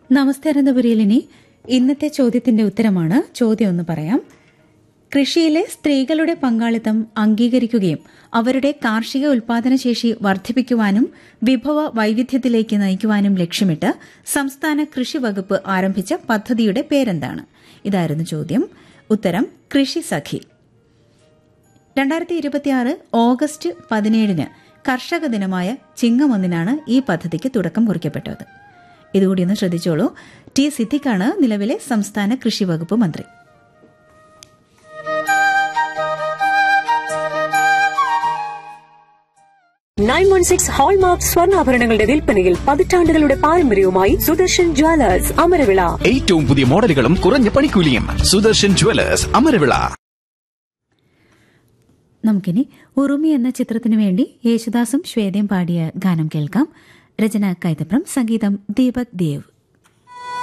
നമസ്തേ അനന്തപുരിയിലിനി ഇന്നത്തെ ചോദ്യത്തിന്റെ ഉത്തരമാണ് ചോദ്യം ഒന്ന് പറയാം കൃഷിയിലെ സ്ത്രീകളുടെ പങ്കാളിത്തം അംഗീകരിക്കുകയും അവരുടെ കാർഷിക ഉൽപാദനശേഷി വർദ്ധിപ്പിക്കുവാനും വിഭവ വൈവിധ്യത്തിലേക്ക് നയിക്കുവാനും ലക്ഷ്യമിട്ട് സംസ്ഥാന കൃഷി വകുപ്പ് ആരംഭിച്ച പദ്ധതിയുടെ പേരെന്താണ് ഇതായിരുന്നു ചോദ്യം ഉത്തരം കൃഷി സഖി രണ്ടായിരത്തി ഇരുപത്തിയാറ് ഓഗസ്റ്റ് പതിനേഴിന് കർഷക ദിനമായ ചിങ്ങമൊന്നിനാണ് ഈ പദ്ധതിക്ക് തുടക്കം കുറിക്കപ്പെട്ടത് ഇതുകൂടി ഒന്ന് ശ്രദ്ധിച്ചോളൂ ടി സിദ്ദിഖാണ് നിലവിലെ സംസ്ഥാന കൃഷി വകുപ്പ് മന്ത്രി നയൻ വൺ സിക്സ് ഹോൾമാർക്ക് സ്വർണ്ണാഭരണങ്ങളുടെ വിൽപ്പനയിൽ പതിറ്റാണ്ടുകളുടെ പാരമ്പര്യവുമായി സുദർശൻ ജ്വല്ലേഴ്സ് അമരവിള ഏറ്റവും പുതിയ മോഡലുകളും കുറഞ്ഞ പണിക്കൂലിയും സുദർശൻ ജുവലേഴ്സ് അമരവിള നമുക്കിനി ഉറുമി എന്ന ചിത്രത്തിനു വേണ്ടി യേശുദാസും ശ്വേതയും പാടിയ ഗാനം കേൾക്കാം രചന കൈതപ്രം സംഗീതം ദീപക് ദേവ്